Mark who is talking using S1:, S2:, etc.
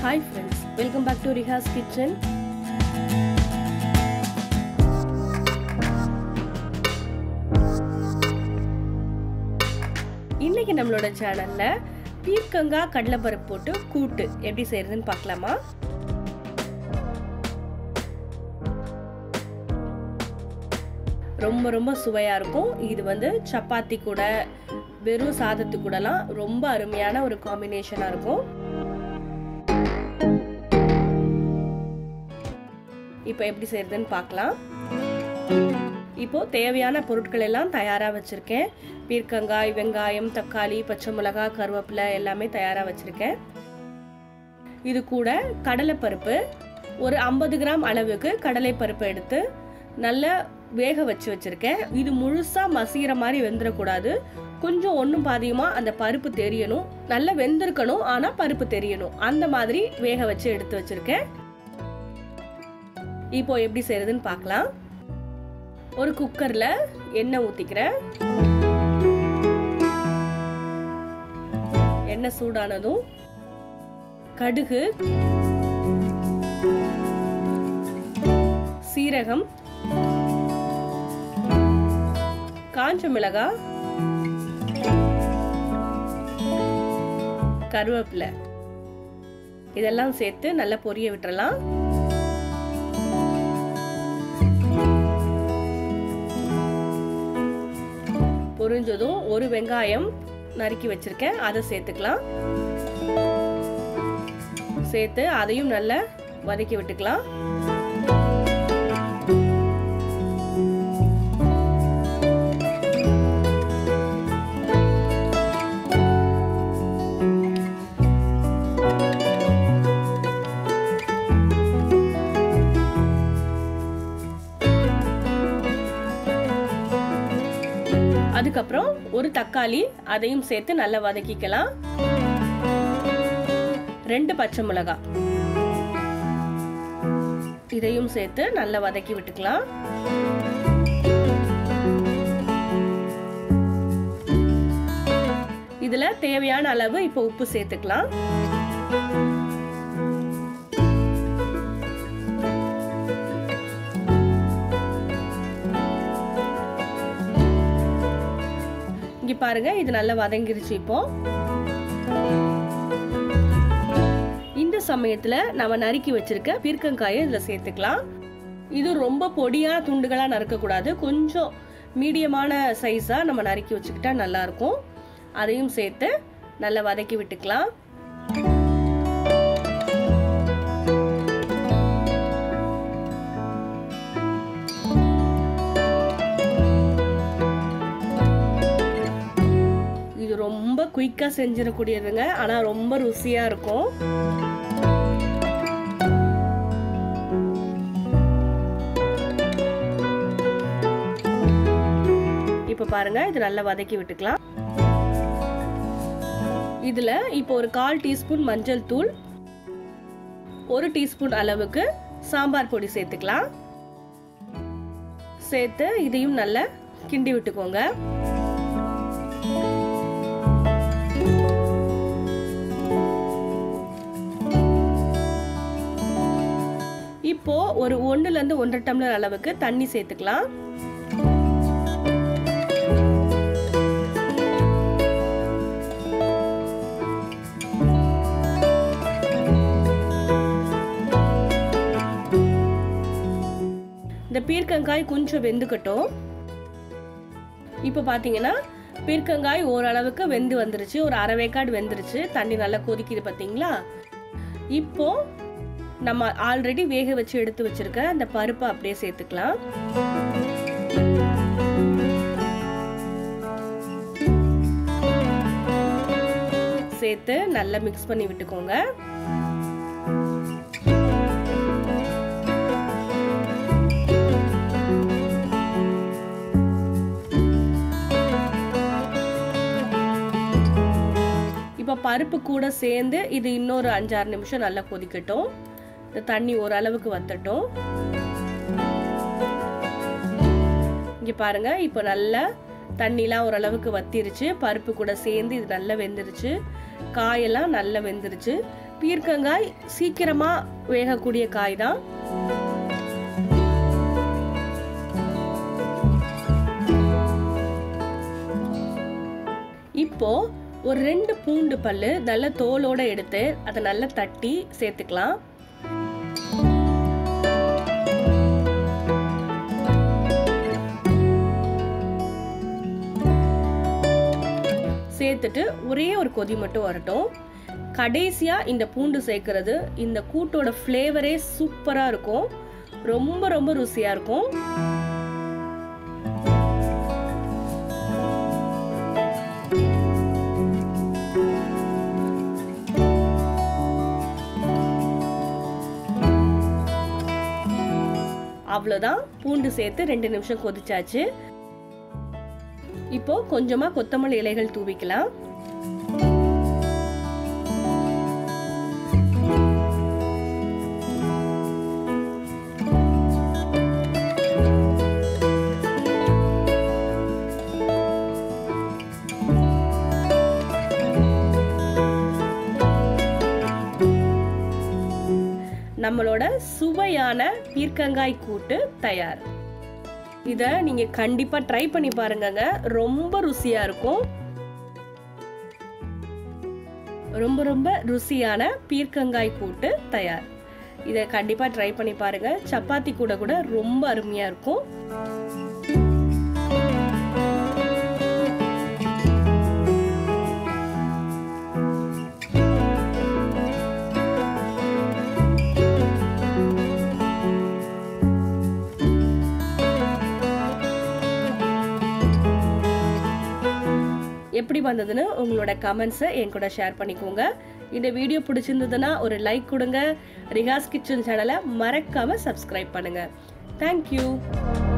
S1: hi friends welcome back to Rihas kitchen இன்னைக்கு நம்மளோட சேனல்ல பீர்க்கங்காய் கடலைப்பருப்பு போட்டு கூட்டு எப்படி செய்யறதுன்னு பார்க்கலாமா ரொம்ப ரொம்ப சுவையா இருக்கும் இது வந்து சப்பாத்தி கூட வெறும் சாதத்து கூடலாம் ரொம்ப அருமையான ஒரு காம்பினேஷனா இருக்கும் இப்போ எப்படி செய்யறதுன்னு பார்க்கலாம் இப்போ தேவையான பொருட்கள் எல்லாம் தயாராக வச்சுருக்கேன் பீர்க்கங்காய் வெங்காயம் தக்காளி பச்சை மிளகாய் கருவேப்பிலை எல்லாமே தயாராக வச்சுருக்கேன் இது கூட கடலைப்பருப்பு ஒரு ஐம்பது கிராம் அளவுக்கு கடலைப்பருப்பு எடுத்து நல்லா வேக வச்சு வச்சுருக்கேன் இது முழுசாக மசிகிற மாதிரி வெந்துடக்கூடாது கொஞ்சம் ஒன்றும் பாதியமாக அந்த பருப்பு தெரியணும் நல்லா வெந்திருக்கணும் ஆனால் பருப்பு தெரியணும் அந்த மாதிரி வேக வச்சு எடுத்து வச்சுருக்கேன் இப்போ எப்படி செய்யறதுன்னு பார்க்கலாம் ஒரு குக்கர்ல எண்ணெய் ஊத்திக்கிறேன் எண்ணெய் சூடானதும் கடுகு சீரகம் காஞ்ச மிளகாய் கருவேப்பிலை இதெல்லாம் சேர்த்து நல்லா பொரிய விட்டுறலாம் பொரிஞ்சதும் ஒரு வெங்காயம் நறுக்கி வச்சிருக்கேன் அதை சேர்த்துக்கலாம் சேர்த்து அதையும் நல்லா வதக்கி விட்டுக்கலாம் அதுக்கப்புறம் ஒரு தக்காளி அதையும் சேர்த்து நல்லா வதக்கிக்கலாம் ரெண்டு பச்சை மிளகாய் இதையும் சேர்த்து நல்லா வதக்கி விட்டுக்கலாம் இதுல தேவையான அளவு இப்போ உப்பு சேர்த்துக்கலாம் இங்க பாருங்க இது நல்லா வதங்கிருச்சு இப்போ இந்த சமயத்துல நம்ம நறுக்கி வச்சிருக்க பீர்க்கங்காயை இதுல சேர்த்துக்கலாம் இது ரொம்ப பொடியா துண்டுகளா நறுக்க கூடாது கொஞ்சம் மீடியமான சைஸா நம்ம நறுக்கி வச்சுக்கிட்டா நல்லா இருக்கும் அதையும் சேர்த்து நல்லா வதக்கி விட்டுக்கலாம் இது ரொம்ப குயிக்காக செஞ்சிடக்கூடியதுங்க ஆனால் ரொம்ப ருசியாக இருக்கும் இப்போ பாருங்க இது நல்லா வதக்கி விட்டுக்கலாம் இதுல இப்போ ஒரு கால் டீஸ்பூன் மஞ்சள் தூள் ஒரு டீஸ்பூன் அளவுக்கு சாம்பார் பொடி சேர்த்துக்கலாம் சேர்த்து இதையும் நல்லா கிண்டி விட்டுக்கோங்க இப்போ ஒரு ஒன்னுல இருந்து ஒன்றரை டம்ளர் அளவுக்கு தண்ணி சேர்த்துக்கலாம் இந்த பீர்க்கங்காய் கொஞ்சம் வெந்துக்கட்டும் இப்போ பார்த்தீங்கன்னா பீர்க்கங்காய் ஓரளவுக்கு வெந்து வந்துருச்சு ஒரு அரை வேக்காடு வெந்துருச்சு தண்ணி நல்லா கொதிக்குது பார்த்தீங்களா இப்போ நம்ம ஆல்ரெடி வேக வச்சு எடுத்து வச்சிருக்க அந்த பருப்பை அப்படியே சேர்த்துக்கலாம் சேர்த்து நல்லா மிக்ஸ் பண்ணி விட்டுக்கோங்க இப்போ பருப்பு கூட சேர்ந்து இது இன்னொரு அஞ்சாறு நிமிஷம் நல்லா கொதிக்கட்டும் இந்த தண்ணி ஓரளவுக்கு வத்தட்டும் இங்கே பாருங்க இப்போ நல்லா தண்ணிலாம் ஓரளவுக்கு வத்திருச்சு பருப்பு கூட சேர்ந்து இது நல்லா வெந்துருச்சு காயெல்லாம் நல்லா வெந்துருச்சு பீர்க்கங்காய் சீக்கிரமா வேகக்கூடிய காய் தான் இப்போ ஒரு ரெண்டு பூண்டு பல்லு நல்ல தோலோட எடுத்து அதை நல்லா தட்டி சேர்த்துக்கலாம் சேர்த்துட்டு ஒரே ஒரு கொதி மட்டும் வரட்டும் கடைசியா இந்த பூண்டு சேர்க்கறது இந்த கூட்டோட ஃப்ளேவரே சூப்பரா இருக்கும் ரொம்ப ரொம்ப ருசியா இருக்கும் அவ்வளோதான் பூண்டு சேர்த்து ரெண்டு நிமிஷம் கொதிச்சாச்சு இப்போ கொஞ்சமா கொத்தமல்லி இலைகள் தூவிக்கலாம் நம்மளோட சுவையான பீர்க்கங்காய் கூட்டு தயார் இதை நீங்க கண்டிப்பா ட்ரை பண்ணி பாருங்கங்க ரொம்ப ருசியா இருக்கும் ரொம்ப ரொம்ப ருசியான பீர்க்கங்காய் கூட்டு தயார் இதை கண்டிப்பா ட்ரை பண்ணி பாருங்க சப்பாத்தி கூட கூட ரொம்ப அருமையா இருக்கும் எப்படி வந்ததுன்னு உங்களோட கமெண்ட்ஸை என் கூட ஷேர் பண்ணிக்கோங்க இந்த வீடியோ பிடிச்சிருந்ததுன்னா ஒரு லைக் கொடுங்க ரிஹாஸ் கிச்சன் சேனலை மறக்காம சப்ஸ்கிரைப் பண்ணுங்க தேங்க்யூ